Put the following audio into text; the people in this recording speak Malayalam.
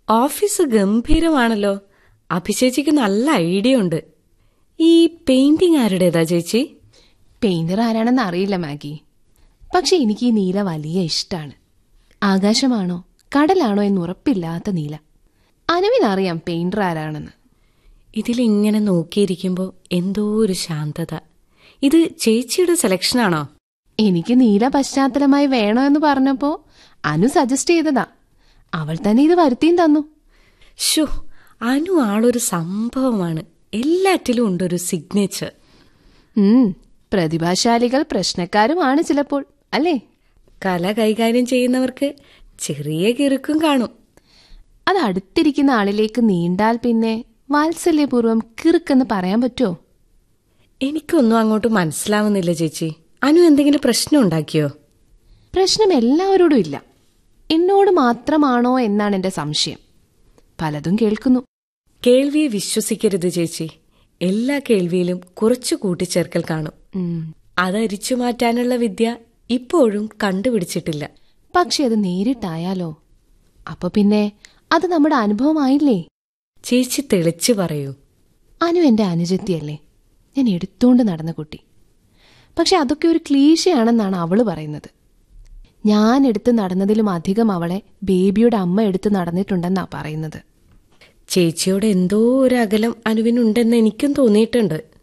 ഓഫീസ് ഗംഭീരമാണല്ലോ അഭിചേച്ചിക്ക് നല്ല ഐഡിയ ഉണ്ട് ഈ പെയിന്റിംഗ് ആരുടേതാ ചേച്ചി പെയിന്റർ ആരാണെന്ന് അറിയില്ല മാഗി പക്ഷെ എനിക്ക് ഈ നീല വലിയ ഇഷ്ടാണ് ആകാശമാണോ കടലാണോ എന്ന് ഉറപ്പില്ലാത്ത നീല അനുവിനറിയാം പെയിന്റർ ആരാണെന്ന് ഇതിലിങ്ങനെ നോക്കിയിരിക്കുമ്പോൾ എന്തോ ഒരു ശാന്തത ഇത് ചേച്ചിയുടെ സെലക്ഷനാണോ എനിക്ക് നീല പശ്ചാത്തലമായി വേണോ എന്ന് പറഞ്ഞപ്പോ അനു സജസ്റ്റ് ചെയ്തതാ അവൾ തന്നെ ഇത് വരുത്തിയും തന്നു ഷോ അനു ആളൊരു സംഭവമാണ് എല്ലാറ്റിലും ഉണ്ടൊരു സിഗ്നേച്ചർ ഉം പ്രതിഭാശാലികൾ പ്രശ്നക്കാരുമാണ് ചിലപ്പോൾ അല്ലേ കല കൈകാര്യം ചെയ്യുന്നവർക്ക് ചെറിയ കിറുക്കും കാണും അത് അടുത്തിരിക്കുന്ന ആളിലേക്ക് നീണ്ടാൽ പിന്നെ വാത്സല്യപൂർവ്വം കിറുക്കെന്ന് പറയാൻ പറ്റുമോ എനിക്കൊന്നും അങ്ങോട്ട് മനസ്സിലാവുന്നില്ല ചേച്ചി അനു എന്തെങ്കിലും പ്രശ്നം ഉണ്ടാക്കിയോ പ്രശ്നം എല്ലാവരോടും ഇല്ല എന്നോട് മാത്രമാണോ എന്നാണ് എന്റെ സംശയം പലതും കേൾക്കുന്നു കേൾവിയെ വിശ്വസിക്കരുത് ചേച്ചി എല്ലാ കേൾവിയിലും കുറച്ചു കൂട്ടിച്ചേർക്കൽ കാണും ഉം. അതരിച്ചു മാറ്റാനുള്ള വിദ്യ ഇപ്പോഴും കണ്ടുപിടിച്ചിട്ടില്ല പക്ഷെ അത് നേരിട്ടായാലോ അപ്പൊ പിന്നെ അത് നമ്മുടെ അനുഭവമായില്ലേ ചേച്ചി തെളിച്ചു പറയൂ അനു എന്റെ അനുജത്തിയല്ലേ ഞാൻ എടുത്തോണ്ട് നടന്ന കുട്ടി പക്ഷെ അതൊക്കെ ഒരു ക്ലീശയാണെന്നാണ് അവള് പറയുന്നത് ഞാൻ എടുത്ത് നടന്നതിലും അധികം അവളെ ബേബിയുടെ അമ്മ എടുത്ത് നടന്നിട്ടുണ്ടെന്നാ പറയുന്നത് ചേച്ചിയോട് എന്തോ ഒരു അകലം അനുവിനുണ്ടെന്ന് എനിക്കും തോന്നിയിട്ടുണ്ട്